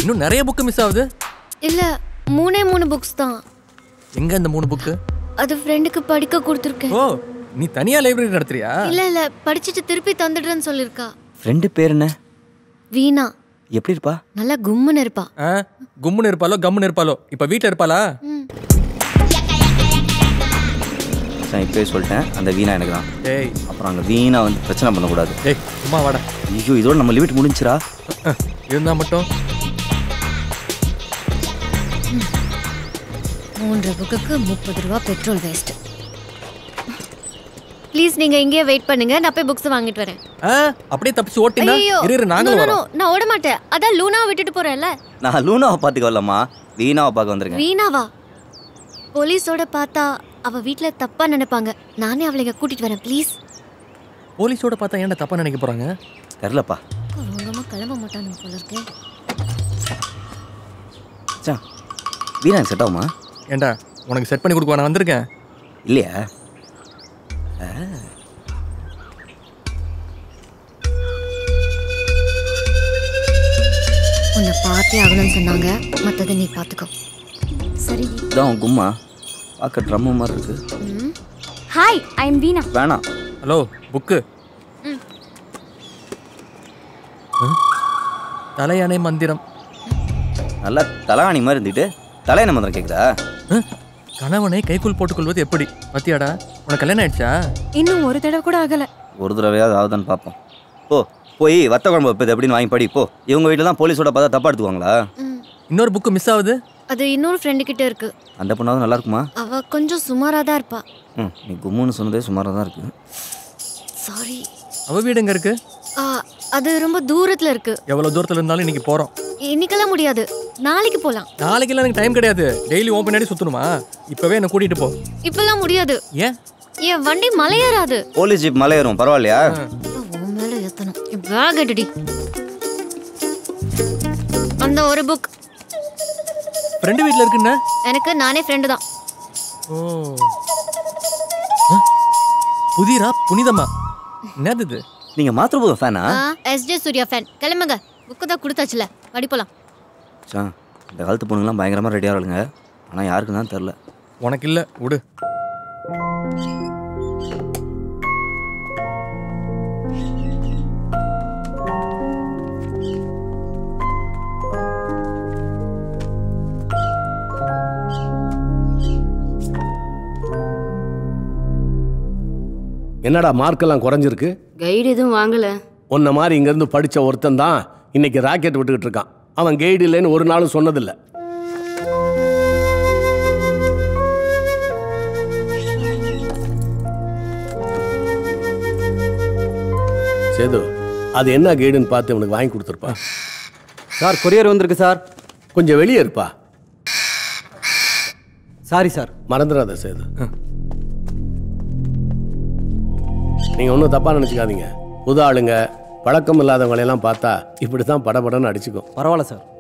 இன்னும் நிறைய book miss ஆகுது இல்ல மூணே மூணு புக்ஸ் தான் எங்க இந்த மூணு புக்கு அது ஃப்ரெண்டுக்கு படிக்க கொடுத்துருக்கேன் ஓ நீ தனியா லைப்ரரி நடத்துறியா இல்ல இல்ல படிச்சுட்டு திருப்பி தந்துடுறேன்னு சொல்லிருக்கா ஃப்ரெண்டு பேர் என்ன வீணா எப்படி இருப்பா நல்லா கும்முன்னு இருப்பா ஆ, கும்முன்னு இருப்பாளோ கம்முன்னு இருப்பாளோ இப்ப வீட்ல இருப்பாளா ம். நான் இப்போயே சொல்லிட்டேன் அந்த வீணா எனக்கு தான் டேய் அப்புறம் அங்கே வீணா வந்து பிரச்சனை பண்ணக்கூடாது டேய் சும்மா வாடா ஐயோ இதோட நம்ம லிமிட் முடிஞ்சிரா அஹ், இருந்தா மட்டும் மூன்று புக்குக்கு முப்பது ரூபா பெட்ரோல் வேஸ்ட் ப்ளீஸ் நீங்க இங்கேயே வெயிட் பண்ணுங்க நான் போய் புக்ஸ் வாங்கிட்டு வரேன் ஆ, அப்படியே தப்பிச்சு ஓட்டினா ஐயோ இரு இரு நாங்களும் வரோம் நான் ஓட மாட்டேன் அதான் லூனா விட்டுட்டு போறேன்ல நான் லூனாவை பார்த்துக்க வரலம்மா வீணாவை பார்க்க வந்திருக்கேன் வீணாவா போலீஸோட பார்த்தா அவ வீட்ல தப்பா நினைப்பாங்க நானே அவளை இங்க கூட்டிட்டு வரேன் ப்ளீஸ் போலீஸோட பார்த்தா ஏன்டா தப்பா நினைக்க போறாங்க தெரிலப்பா உங்கம்மா கிளம்ப மாட்டானுங்க போல இருக்கு சா வீணா எனக்கு செட் ஆகுமா ஏன்டா உனக்கு செட் பண்ணி கொடுக்க நான் வந்திருக்கேன் இல்லையா உன்னை பார்த்தே ஆகணும்னு சொன்னாங்க மத்ததை நீ பார்த்துக்கோ சரி இதான் உன் கும்மா பார்க்க ட்ரம்மு மாதிரி இருக்கு ம் ஹாய் ஐ எம் வீணா வேணாம் ஹலோ புக்கு ம். தலையானை மந்திரம் நல்லா தலாணி மாதிரி இருந்துட்டு தலையணை மந்திரம் கேட்குதா அஹ், கணவனை கைக்குள் போட்டுக்கொள்வது எப்படி பத்தியாடா உனக்கு கல்யாணம் ஆயிடுச்சா இன்னும் ஒரு தடவை கூட ஆகல ஒரு தடவையாவது ஆகுதான்னு பார்ப்போம் போ போய் வத்த குழம்பு வைப்பது எப்படின்னு வாங்கி படி போ இவங்க வீட்டில் தான் போலீஸோட பார்த்தா தப்பா எடுத்துக்குவாங்களா ம் இன்னொரு புக்கு மிஸ் ஆகுது அது இன்னொரு ஃப்ரெண்டு கிட்ட இருக்கு அந்த பொண்ணாவது நல்லா இருக்குமா அவ கொஞ்சம் சுமாரா தான் இருப்பா ம் நீ கும்முன்னு சொன்னதே சுமாராக தான் இருக்கு சாரி அவ வீடு எங்க இருக்கு அது ரொம்ப தூரத்துல இருக்கு எவ்வளவு தூரத்துல இருந்தாலும் இன்னைக்கு போறோம் இன்னைக்கெல்லாம் முடியாது நாளைக்கு போலாம் நாளைக்கெல்லாம் எனக்கு டைம் கிடையாது டெய்லி ஓன் பின்னாடி சுத்தணுமா இப்பவே என்ன கூட்டிட்டு போ இப்பெல்லாம் முடியாது ஏன் என் வண்டி மலையேறாது போலீஸ் ஜீப் மலை ஏறும் பரவாயில்லையா உன் மேல ஏத்தணும் பேக் எடுடி அந்த ஒரு புக் ஃப்ரெண்டு வீட்ல இருக்குன்னு எனக்கு நானே ஃப்ரெண்டு தான் ஓ அஹ், புதிரா புனிதமா என்னது இது நீங்கள் மாத்திரபூதம் ஃபேனா எஸ்ஜே சூர்யா ஃபேன் கிளம்புங்க புக்கு தான் கொடுத்தாச்சுல படி போலாம் சா இந்த காலத்து பொண்ணுங்களாம் பயங்கரமாக ரெடியாக இருங்க ஆனால் யாருக்கு தான் தெரில உனக்கு இல்ல விடு என்னடா மார்க்கெல்லாம் குறைஞ்சிருக்கு கைடு எதுவும் வாங்கல உன்ன மாதிரி இங்கேருந்து படித்த ஒருத்தன் தான் இன்னைக்கு ராக்கெட் விட்டுக்கிட்டு இருக்கான் அவன் கைடு இல்லைன்னு ஒரு நாளும் சொன்னதில்லை சேது அது என்ன கைடுன்னு பார்த்து இவனுக்கு வாங்கி கொடுத்துருப்பா சார் கொரியர் வந்திருக்கு சார் கொஞ்சம் வெளியே இருப்பா சாரி சார் மறந்துடாத சேது நீங்கள் ஒன்றும் தப்பாக நினச்சிக்காதீங்க புது ஆளுங்க பழக்கம் இல்லாதவங்களையெல்லாம் பார்த்தா இப்படி தான் படபடன்னு அடிச்சுக்கும் பரவாயில்ல சார்